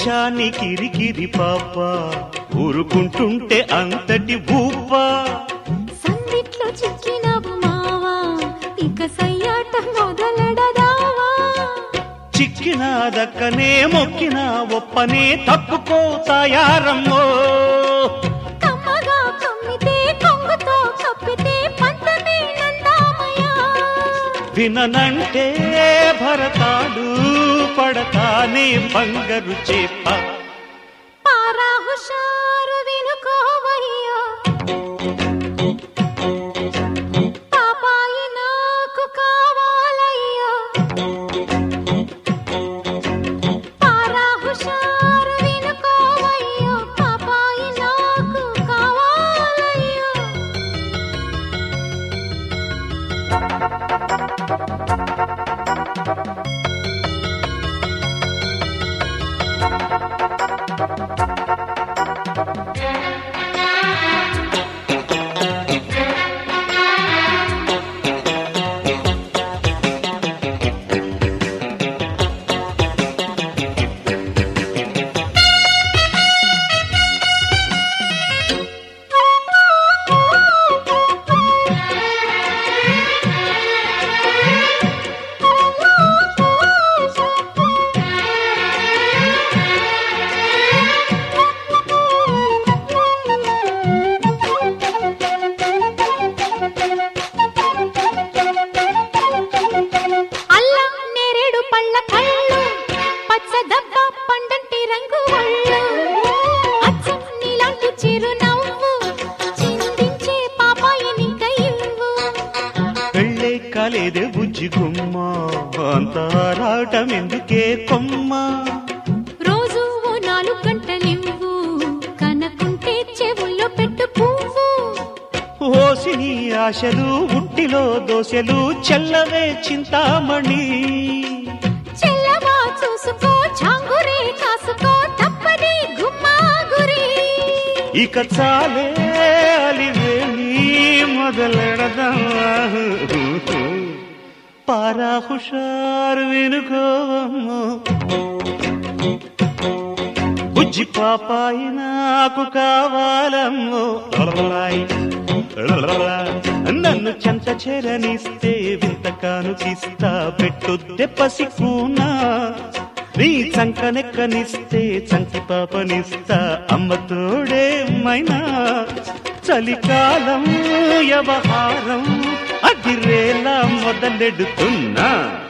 నీ కిరికిరి పాప ఊరుకుంటుంటే అంతటి ఊప సందిట్లో చిక్కినవు మావా ఇక సయ్యాట మొదలెడదావా చిక్కిన దక్కనే మొక్కిన ఒప్పనే తప్పుకో తయారమ్మో కమ్మగా కమ్మితే కొంగుతో కప్పితే పంతమే నందామయ్యా విననంటే భరతాడు పడతానే బంగరు చేప పారా హుషారు వినుకోవయ్యా పాపాయి నాకు కావాలయ్యా పారా హుషారు వినుకోవయ్యా పాపాయి నాకు కావాలయ్యా అల్లం నేరేడు పళ్ళ కళ్ళు పచ్చ దబ్బ పండంటి రంగు ఒళ్ళు అచ్చం నీలాంటి చిరునవ్వు చిందించే పాపాయి నీక ఇవ్వు పెళ్ళే కాలేదే బుజ్జి గుమ్మ అంత ఆరాటం ఎందుకే కొమ్మ రోజు ఓ నాలుగు గంటలివ్వు కనకుంటే చెవుల్లో పెట్టు పువ్వు ఓసి నీ ఆశలు ఉట్టిలో దోశలు చెల్లవే చింతామణి చెల్లవా చూసుకో చాంగురే కాసుకో తప్పది గుమ్మా గురి ఇక చాలే అలివేణి మొదలెడదామా పారా హుషారు వినుకోవమ్మో బుజ్జి పాపాయి నాకు కావాలమ్మో లలలాయ్, లలలా. నన్ను చెంత చేరనిస్తే వింత కానుకిస్తా పెట్టొద్దే పసికూనా నీ చంకనెక్కనిస్తే చంకి పాపనిస్తా అమ్మ తోడే మైనా చలికాలం వ్యవహారం అదిరేలా మొదలెడుతున్నా